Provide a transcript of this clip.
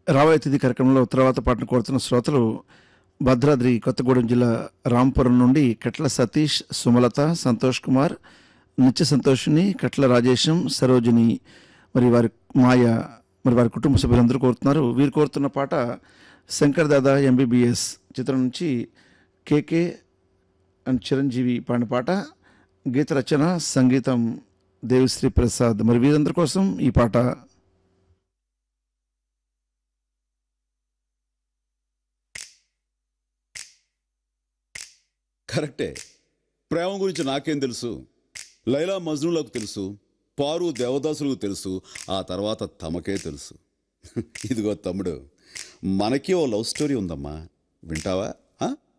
రాబోయే తిథి కార్యక్రమంలో తర్వాత పాటను కోరుతున్న శ్రోతలు భద్రాద్రి కొత్తగూడెం జిల్లా రాంపురం నుండి కట్ల సతీష్ సుమలత సంతోష్ కుమార్ నిత్య సంతోషిని కట్ల రాజేశం సరోజిని మరి వారి మాయ మరి వారి కుటుంబ సభ్యులందరూ కోరుతున్నారు వీరు కోరుతున్న పాట శంకర్ దాదా ఎంబీబీఎస్ చిత్రం నుంచి కేకే అండ్ చిరంజీవి పాడిన పాట గీత రచన సంగీతం దేవిశ్రీ ప్రసాద్ మరి వీరందరి కోసం ఈ పాట కరెక్టే ప్రేమ గురించి నాకేం తెలుసు లైలా మజ్నులకు తెలుసు పారు దేవదాసులకు తెలుసు ఆ తర్వాత తమకే తెలుసు ఇదిగో తమ్ముడు మనకి ఓ లవ్ స్టోరీ ఉందమ్మా వింటావా ఆ?